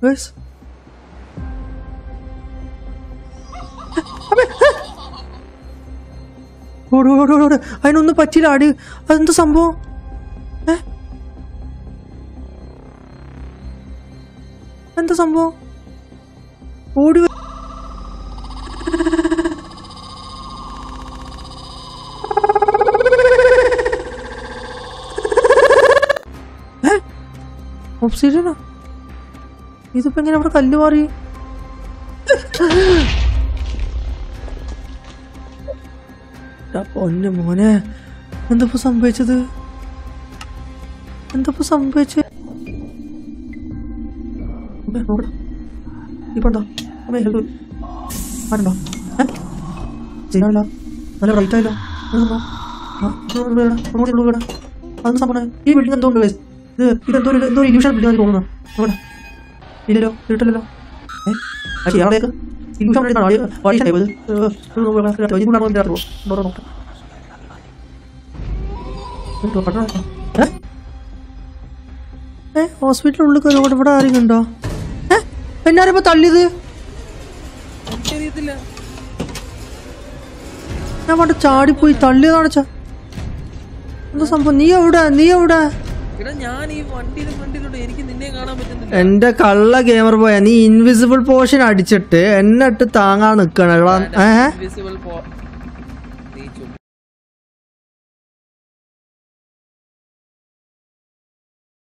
Guys ഓട് ഓട് ഓട് ഓട് അതിനൊന്നും പറ്റിയില്ല അടി അതെന്താ സംഭവം ഏ എന്താ സംഭവം ഓടി വ- ഏ? ഒബ്സിഡിയനാ ഇതിപ്പോ എങ്ങനെ അവിടെ കല്ല് മാറി എടാ പൊന്നു മോനെ എന്തപ്പോ സംഭവിച്ചത് എന്തപ്പോ സംഭവിച്ചത് അമ്മേ, നോക്കടാ. ഇപ്പുണ്ടോ അമ്മേ ഹെൽപ്പ് ആരുണ്ടോ ഏ ചെയ്യാനല്ലോ നല്ല ബ്രൈറ്റ് ആയല്ലോ അതെന്താ? ആ, ഇത് ഇവിടെ ഇവിടെ, അങ്ങോട്ട് ഇവിടെ ഇവിടെ. അതെന്താ സംഭവം ഈ ബിൽഡിംഗ് എന്തോ ഉണ്ട് guys. ഇത് ഇതെന്തോ ഒരു എന്തോ ഒരു ഇല്യൂഷൻ ബിൽഡിംഗ് ആയി തോന്നുന്നു നോക്കട്ടെ ഇല്ലല്ലോ ഇരുട്ടല്ലോ ഏ ആ ചെയ്യാറേക്ക് ഇല്യൂഷൻ ബിൽഡിംഗ് ആണ് വായിച്ചാൽ ഇത് ഇതിനാണോ ഇതിനകത്ത് പോകും നോക്കട്ടെ എന്തോ പെട്ടെന്ന് ഏ? ഏ ഹോസ്പിറ്റലിനുള്ളിൽ കയറി ഇവിടെ ഇവിടെ ആരെങ്കിലും ഉണ്ടോ ഏ എന്നാരും ഇപ്പൊ തള്ളിയത് എനിക്കറിയത്തില്ല ഞാൻ പണ്ട് ചാടിപ്പോയി തള്ളിയതാണ് ചാ എന്താ സംഭവം നീ എവിടെ നീ എവിടെ എടാ ഞാൻ ഈ വണ്ടിയിലും വണ്ടിയിലുണ്ട് എനിക്ക് നിന്നെ കാണാൻ പറ്റുന്നില്ല എന്റെ കള്ള ഗെയിമർ പോയാ നീ ഇൻവിസിബിൾ പോർഷൻ അടിച്ചിട്ട് എന്നെ ഇട്ട് താങ്ങാൻ നിക്കണ ഏ ഇൻവിസിബിൾ